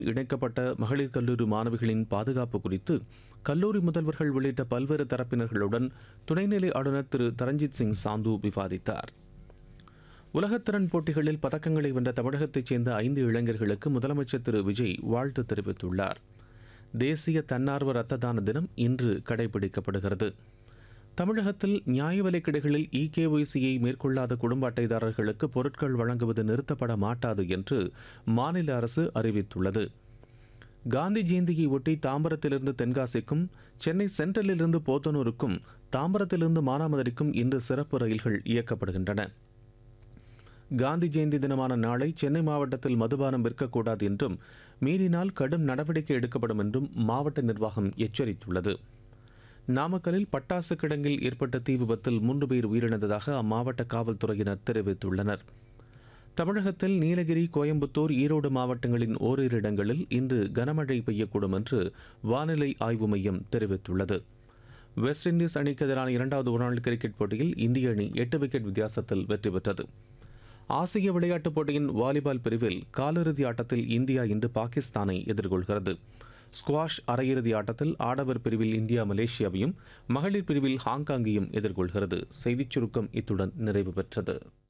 இணைக்கப்பட்ட மகளிர் கல்லூரி மாணவிகளின் பாதுகாப்பு குறித்து கல்லூரி முதல்வர்கள் உள்ளிட்ட பல்வேறு தரப்பினர்களுடன் துணைநிலை ஆளுநர் திரு தரஞ்சித் சிங் சாந்து விவாதித்தார் உலகத்திறன் போட்டிகளில் பதக்கங்களை வென்ற தமிழகத்தைச் சேர்ந்த ஐந்து இளைஞர்களுக்கு முதலமைச்சர் திரு விஜய் வாழ்த்து தெரிவித்துள்ளார் தேசிய தன்னார்வ இரத்த தான தினம் இன்று கடைபிடிக்கப்படுகிறது தமிழகத்தில் நியாய விலைக் கடைகளில் இகேஒய்சியை மேற்கொள்ளாத குடும்ப அட்டைதாரர்களுக்கு பொருட்கள் வழங்குவது நிறுத்தப்பட மாட்டாது என்று மாநில அரசு அறிவித்துள்ளது காந்தி ஜெயந்தியை ஒட்டி தாம்பரத்திலிருந்து தென்காசிக்கும் சென்னை சென்ட்ரலிலிருந்து போத்தனூருக்கும் தாம்பரத்திலிருந்து மானாமதுரைக்கும் இன்று சிறப்பு ரயில்கள் இயக்கப்படுகின்றன காந்தி ஜெயந்தி தினமான நாளை சென்னை மாவட்டத்தில் மதுபானம் விற்கக்கூடாது என்றும் மீறினால் கடும் நடவடிக்கை எடுக்கப்படும் என்றும் மாவட்ட நிர்வாகம் எச்சரித்துள்ளது நாமக்கலில் பட்டாசு கிடங்கில் ஏற்பட்ட தீ விபத்தில் மூன்று பேர் உயிரிழந்ததாக அம்மாவட்ட காவல்துறையினர் தெரிவித்துள்ளனர் தமிழகத்தில் நீலகிரி கோயம்புத்தூர் ஈரோடு மாவட்டங்களின் ஓரிரு இடங்களில் இன்று கனமழை பெய்யக்கூடும் என்று வானிலை ஆய்வு மையம் தெரிவித்துள்ளது வெஸ்ட் இண்டீஸ் அணிக்கு எதிரான இரண்டாவது ஒருநாள் கிரிக்கெட் போட்டியில் இந்திய அணி எட்டு விக்கெட் வித்தியாசத்தில் வெற்றி பெற்றது ஆசிய விளையாட்டுப் போட்டியின் வாலிபால் பிரிவில் காலிறுதி ஆட்டத்தில் இந்தியா இன்று பாகிஸ்தானை எதிர்கொள்கிறது ஸ்குவாஷ் அரையிறுதி ஆட்டத்தில் ஆடவர் பிரிவில் இந்தியா மலேசியாவையும் மகளிர் பிரிவில் ஹாங்காங்கையும் எதிர்கொள்கிறது செய்திச் சுருக்கம் இத்துடன் நிறைவு பெற்றது